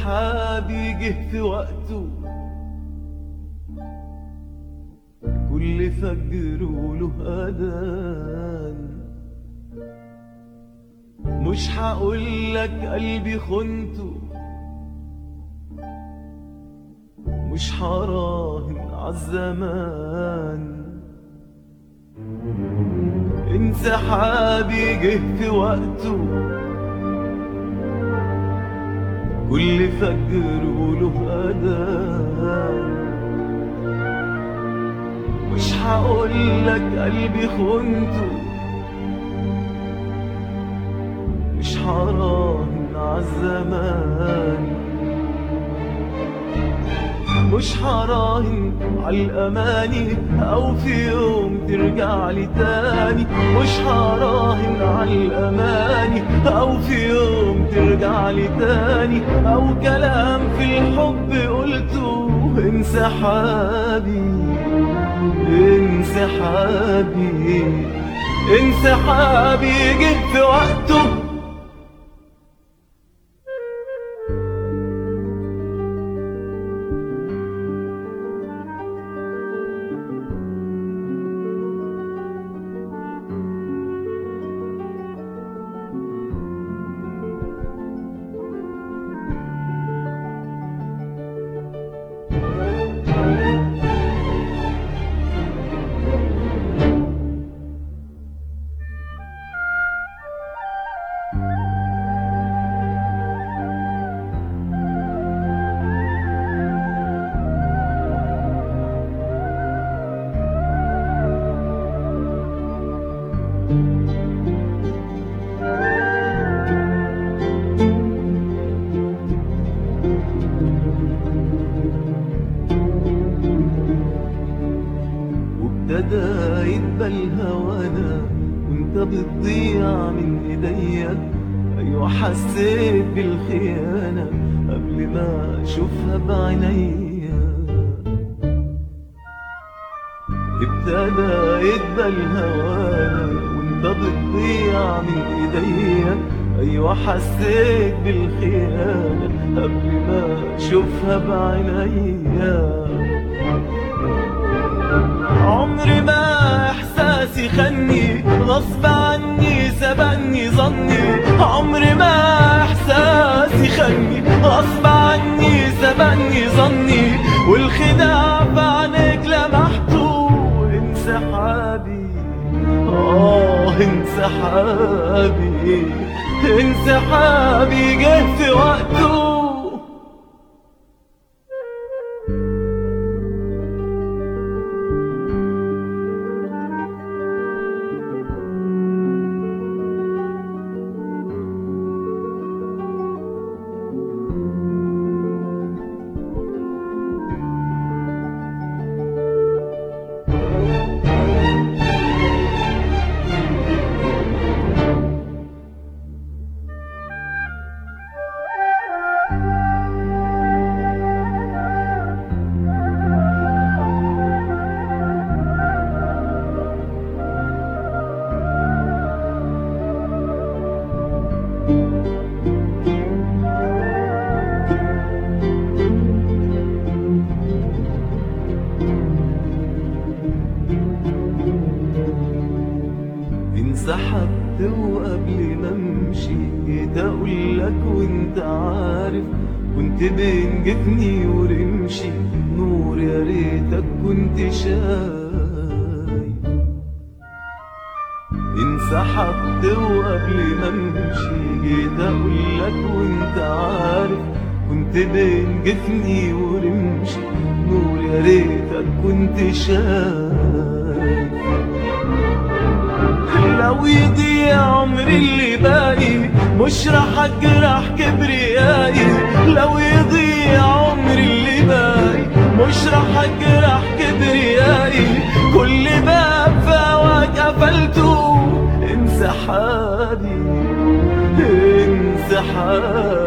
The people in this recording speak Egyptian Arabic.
انسحابي جه في وقته كل فجر وله أذان مش هقولك قلبي خنته مش هراهن عالزمان انسحابي جه في وقته كل فجر وله أذان مش هقولك قلبي خنته مش هراهن عالزمان مش هراهن عالأماني أو في يوم ترجع لي تاني مش هراهن عالأماني أو في يوم ترجع لي تاني أو كلام في الحب قلته انسحابي انسحابي انسحابي جه في وقته وابتدى يدبل هوانا وانت بتضيع من ايديا ايوه حسيت بالخيانة قبل ما اشوفها بعينيا ابتدى يدبل هوانا وانت بتضيع من ايديا ايوه حسيت بالخيانة قبل ما اشوفها بعينيا عمري ما احساسي خني غصب عني سبقني ظني عمري ما احساسي خني غصب عني سبقني ظني والخداع بعينك لمحته انسحابي اه انسحابي انسحابي جه في وقته انسحبت وقبل ما امشي جيت اقول لك وانت عارف كنت بين جفني ورمشي نور يا ريتك كنت شايف انسحبت وقبل ما امشي جيت اقول لك وانت عارف كنت بين جفني ورمشي نور يا ريتك كنت شايف لو يضيع عمري اللي باقي مش راح اجرح كبريائي لو يضيع عمري اللي باقي مش راح اجرح كبريائي كل باب فواك قفلته انسحابي انسحابي